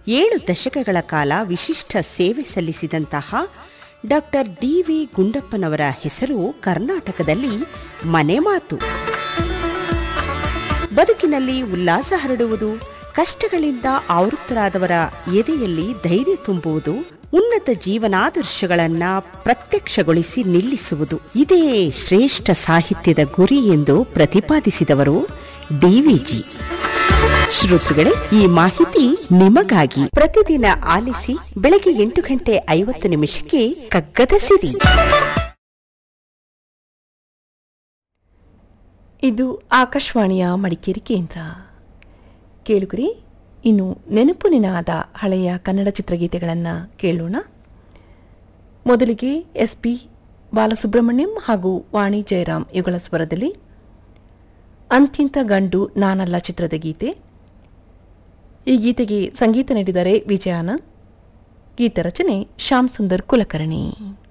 ಏಳು ದಶಕಗಳ ಕಾಲ ವಿಶಿಷ್ಟ ಸೇವೆ ಸಲ್ಲಿಸಿದಂತಹ ಡಾಕ್ಟರ್ ಡಿ ವಿ ಗುಂಡಪ್ಪನವರ ಹೆಸರು ಕರ್ನಾಟಕದಲ್ಲಿ ಮನೆ ಮಾತು ಬದುಕಿನಲ್ಲಿ ಉಲ್ಲಾಸ ಹರಡುವುದು ಕಷ್ಟಗಳಿಂದ ಆವೃತ್ತರಾದವರ ಎದೆಯಲ್ಲಿ ಧೈರ್ಯ ತುಂಬುವುದು ಉನ್ನತ ಜೀವನಾದರ್ಶಗಳನ್ನ ಪ್ರತ್ಯಕ್ಷಗೊಳಿಸಿ ನಿಲ್ಲಿಸುವುದು ಇದೇ ಶ್ರೇಷ್ಠ ಸಾಹಿತ್ಯದ ಗುರಿ ಎಂದು ಪ್ರತಿಪಾದಿಸಿದವರು ಡಿವಿಜಿ ಶ್ರೋತೃಗಳೇ ಈ ಮಾಹಿತಿ ನಿಮಗಾಗಿ ಪ್ರತಿದಿನ ಆಲಿಸಿ ಬೆಳಗ್ಗೆ ಎಂಟು ಗಂಟೆ ಐವತ್ತು ನಿಮಿಷಕ್ಕೆ ಕಗ್ಗದ ಸಿರಿ ಇದು ಆಕಾಶವಾಣಿಯ ಮಡಿಕೇರಿ ಕೇಂದ್ರ ಕೇಳುಗರಿ ಇನ್ನು ನೆನಪು ನಿನಾದ ಹಳೆಯ ಕನ್ನಡ ಚಿತ್ರಗೀತೆಗಳನ್ನು ಕೇಳೋಣ ಮೊದಲಿಗೆ ಎಸ್ ಪಿ ಬಾಲಸುಬ್ರಹ್ಮಣ್ಯಂ ಹಾಗೂ ವಾಣಿ ಜಯರಾಮ್ ಇವುಗಳ ಸ್ವರದಲ್ಲಿ ಅಂತ್ಯಂತ ಗಂಡು ನಾನಲ್ಲ ಚಿತ್ರದ ಗೀತೆ ಈ ಗೀತೆಗೆ ಸಂಗೀತ ನೀಡಿದರೆ ವಿಜಯಾನಂದ್ ಗೀತ ರಚನೆ ಶ್ಯಾಮ್ ಸುಂದರ್ ಕುಲಕರ್ಣಿ